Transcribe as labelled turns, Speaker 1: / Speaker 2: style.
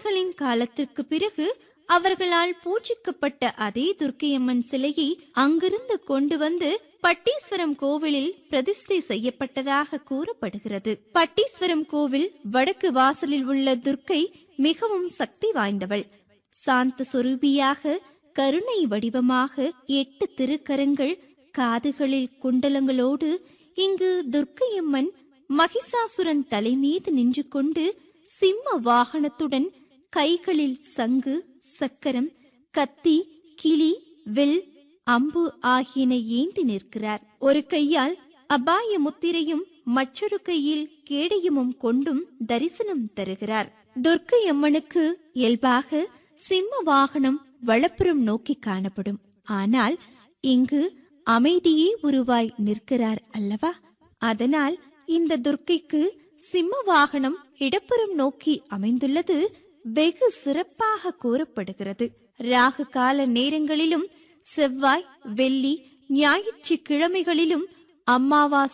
Speaker 1: ஆண்டுகளின் காலத்திற்கு பிறகு அவர்களால் பூஜிக்கப்பட்ட அதே துர்க்கையம்மன் சிலையை அங்கிருந்து கொண்டு வந்து பட்டீஸ்வரம் கோவிலில் பிரதிஷ்டை செய்யப்பட்டதாக கூறப்படுகிறது பட்டீஸ்வரம் கோவில் வடக்கு வாசலில் உள்ள துர்க்கை மிகவும் சக்தி வாய்ந்தவள் சாந்த சொரூபியாக கருணை வடிவமாக எட்டு திருக்கரங்கள் காதுகளில் குண்டலங்களோடு இங்கு துர்க்கையம்மன் மகிஷாசுரன் தலைமீது நின்று கொண்டு சிம்ம வாகனத்துடன் கைகளில் சங்கு சக்கரம் கத்தி கிளி வில் அம்பு ஆகியன ஏந்தி நிற்கிறார் ஒரு கையால் அபாய முத்திரையும் மற்றொரு கையில் கேடயமும் கொண்டும் தரிசனம் தருகிறார் துர்க்கை அம்மனுக்கு இயல்பாக சிம்ம வாகனம் வலப்புறம் நோக்கி காணப்படும் ஆனால் இங்கு அமைதியே உருவாய் நிற்கிறார் அல்லவா அதனால் இந்த துர்க்கைக்கு சிம்ம வாகனம் இடப்புறம் நோக்கி அமைந்துள்ளது வெகு சிறப்பாக கூறப்படுகிறது ராகு கால நேரங்களிலும் செவ்வாய் வெள்ளி ஞாயிற்றுக்கிழமைகளிலும் அம்மாவாசை